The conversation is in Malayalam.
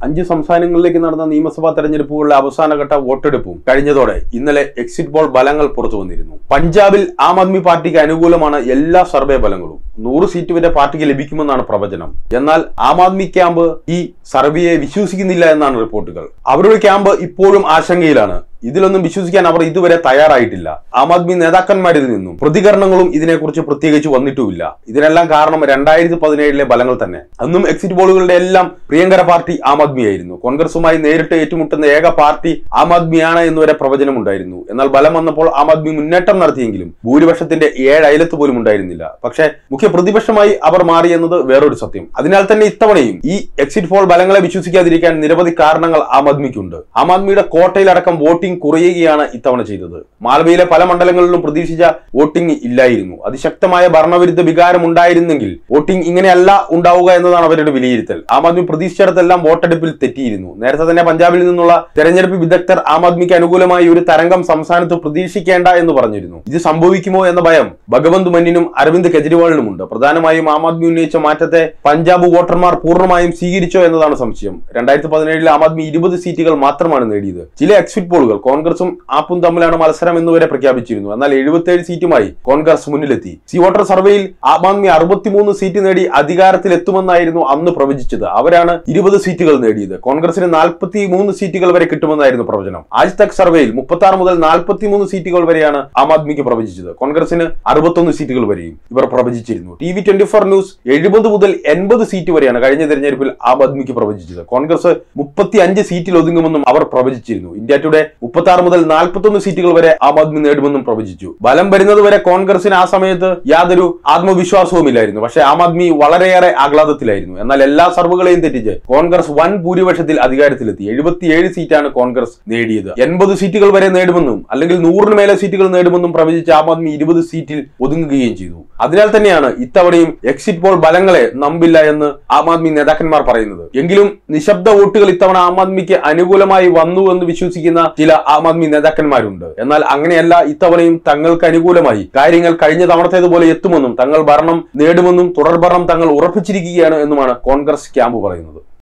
അഞ്ച് സംസ്ഥാനങ്ങളിലേക്ക് നടന്ന നിയമസഭാ തെരഞ്ഞെടുപ്പുകളിലെ അവസാനഘട്ട വോട്ടെടുപ്പും കഴിഞ്ഞതോടെ ഇന്നലെ എക്സിറ്റ് പോൾ ഫലങ്ങൾ പുറത്തു വന്നിരുന്നു പഞ്ചാബിൽ ആം ആദ്മി പാർട്ടിക്ക് അനുകൂലമാണ് എല്ലാ സർവേ ഫലങ്ങളും നൂറ് സീറ്റ് വരെ പാർട്ടിക്ക് ലഭിക്കുമെന്നാണ് പ്രവചനം എന്നാൽ ആം ആദ്മി ക്യാമ്പ് ഈ സർവേയെ വിശ്വസിക്കുന്നില്ല എന്നാണ് റിപ്പോർട്ടുകൾ അവരുടെ ക്യാമ്പ് ഇപ്പോഴും ആശങ്കയിലാണ് ഇതിലൊന്നും വിശ്വസിക്കാൻ അവർ ഇതുവരെ തയ്യാറായിട്ടില്ല ആം ആദ്മി നേതാക്കന്മാരിൽ നിന്നും പ്രതികരണങ്ങളും ഇതിനെക്കുറിച്ച് പ്രത്യേകിച്ച് വന്നിട്ടുമില്ല ഇതിനെല്ലാം കാരണം രണ്ടായിരത്തി പതിനേഴിലെ ഫലങ്ങൾ തന്നെ അന്നും എക്സിറ്റ് പോളുകളുടെ എല്ലാം പ്രിയങ്കര പാർട്ടി ആം ആദ്മിയായിരുന്നു കോൺഗ്രസുമായി നേരിട്ട് ഏറ്റുമുട്ടുന്ന ഏക പാർട്ടി ആം ആദ്മിയാണ് എന്നുവരെ പ്രവചനമുണ്ടായിരുന്നു എന്നാൽ ബലം വന്നപ്പോൾ ആം ആദ്മി മുന്നേറ്റം നടത്തിയെങ്കിലും ഭൂരിപക്ഷത്തിന്റെ ഏഴ് അയലത്ത് പോലും ഉണ്ടായിരുന്നില്ല പക്ഷേ മുഖ്യ പ്രതിപക്ഷമായി അവർ മാറി എന്നത് വേറൊരു സത്യം അതിനാൽ തന്നെ ഇത്തവണയും ഈ എക്സിറ്റ് പോൾ ഫലങ്ങളെ വിശ്വസിക്കാതിരിക്കാൻ നിരവധി കാരണങ്ങൾ ആം ആദ്മിക്കുണ്ട് ആം ആദ്മിയുടെ കോട്ടയിലടക്കം വോട്ടിംഗ് കുറയുകയാണ് ഇത്തവണ ചെയ്തത് മാലവയിലെ പല മണ്ഡലങ്ങളിലും പ്രതീക്ഷിച്ച വോട്ടിംഗ് ഇല്ലായിരുന്നു അതിശക്തമായ ഭരണവിരുദ്ധ വികാരം ഉണ്ടായിരുന്നെങ്കിൽ വോട്ടിംഗ് ഇങ്ങനെയല്ല ഉണ്ടാവുക എന്നതാണ് അവരുടെ വിലയിരുത്തൽ ആം ആദ്മി പ്രതീക്ഷിച്ചിടത്തെല്ലാം വോട്ടെടുപ്പിൽ തെറ്റിയിരുന്നു നേരത്തെ തന്നെ പഞ്ചാബിൽ നിന്നുള്ള തെരഞ്ഞെടുപ്പ് വിദഗ്ധർ ആം ആദ്മിക്ക് അനുകൂലമായി ഒരു തരംഗം സംസ്ഥാനത്ത് പ്രതീക്ഷിക്കേണ്ട എന്ന് പറഞ്ഞിരുന്നു ഇത് സംഭവിക്കുമോ എന്ന ഭയം ഭഗവന്ത് മന്നിനും അരവിന്ദ് കെജ്രിവാളിനുമുണ്ട് പ്രധാനമായും ആം ആദ്മി ഉന്നയിച്ച മാറ്റത്തെ പഞ്ചാബ് വോട്ടർമാർ പൂർണ്ണമായും സ്വീകരിച്ചോ എന്നതാണ് സംശയം രണ്ടായിരത്തി പതിനേഴിൽ ആം ആദ്മി ഇരുപത് സീറ്റുകൾ മാത്രമാണ് നേടിയത് ചില എക്സിറ്റ് പോളുകൾ കോൺഗ്രസും ആപ്പും തമ്മിലാണ് മത്സരം എന്നുവരെ പ്രഖ്യാപിച്ചിരുന്നു എന്നാൽ എഴുപത്തിയേഴ് സീറ്റുമായി കോൺഗ്രസ് മുന്നിലെത്തി സി വോട്ടർ സർവേയിൽ ആം ആദ്മി അറുപത്തിമൂന്ന് സീറ്റ് നേടി അധികാരത്തിലെത്തുമെന്നായിരുന്നു അന്ന് പ്രവചിച്ചത് അവരാണ് ഇരുപത് സീറ്റുകൾ നേടിയത് കോൺഗ്രസിന് നാൽപ്പത്തി മൂന്ന് സീറ്റുകൾ വരെ കിട്ടുമെന്നായിരുന്നു പ്രവചനം ആജ് തക് സർവേയിൽ മുപ്പത്തി ആറ് മുതൽ നാൽപ്പത്തി മൂന്ന് സീറ്റുകൾ വരെയാണ് ആം ആദ്മിക്ക് പ്രവചിച്ചത് കോൺഗ്രസിന് അറുപത്തൊന്ന് സീറ്റുകൾ വരെയും ഇവർ പ്രവചിച്ചിരുന്നു T V twenty four news എഴുപത് മുതൽ എൺപത് സീറ്റ് വരെയാണ് കഴിഞ്ഞ തെരഞ്ഞെടുപ്പിൽ ആം ആദ്മിക്ക് പ്രവചിച്ചത് കോൺഗ്രസ് മുപ്പത്തി അഞ്ച് സീറ്റിൽ ഒതുങ്ങുമെന്നും അവർ പ്രവചിച്ചിരുന്നു ഇന്ത്യ ടുഡേ മുപ്പത്തി ആറ് മുതൽ നാൽപ്പത്തൊന്ന് സീറ്റുകൾ വരെ ആം ആദ്മി നേടുമെന്നും പ്രവചിച്ചു ബലം വരുന്നത് വരെ കോൺഗ്രസിന് ആ സമയത്ത് യാതൊരു ആത്മവിശ്വാസവും ഇല്ലായിരുന്നു പക്ഷേ ആം ആദ്മി വളരെയേറെ ആഹ്ലാദത്തിലായിരുന്നു എന്നാൽ എല്ലാ സർവുകളെയും തെറ്റിച്ച് കോൺഗ്രസ് വൻ ഭൂരിപക്ഷത്തിൽ അധികാരത്തിലെത്തി എഴുപത്തിയേഴ് സീറ്റാണ് കോൺഗ്രസ് നേടിയത് എൺപത് സീറ്റുകൾ വരെ നേടുമെന്നും അല്ലെങ്കിൽ നൂറിന് മേലെ സീറ്റുകൾ നേടുമെന്നും പ്രവചിച്ച ആം ആദ്മി ഇരുപത് സീറ്റിൽ ഒതുങ്ങുകയും ചെയ്തു അതിനാൽ തന്നെയാണ് ഇത്തവണയും എക്സിറ്റ് പോൾ ഫലങ്ങളെ നമ്പില്ല എന്ന് ആം ആദ്മി നേതാക്കന്മാർ പറയുന്നത് എങ്കിലും നിശബ്ദ വോട്ടുകൾ ഇത്തവണ ആം ആദ്മിക്ക് അനുകൂലമായി വന്നു എന്ന് വിശ്വസിക്കുന്ന ചില ആം ആദ്മി നേതാക്കന്മാരുണ്ട് എന്നാൽ അങ്ങനെയല്ല ഇത്തവണയും തങ്ങൾക്ക് അനുകൂലമായി കാര്യങ്ങൾ കഴിഞ്ഞ തവണത്തേതുപോലെ എത്തുമെന്നും തങ്ങൾ ഭരണം നേടുമെന്നും തുടർ ഭരണം തങ്ങൾ ഉറപ്പിച്ചിരിക്കുകയാണ് എന്നുമാണ് കോൺഗ്രസ് ക്യാമ്പ് പറയുന്നത്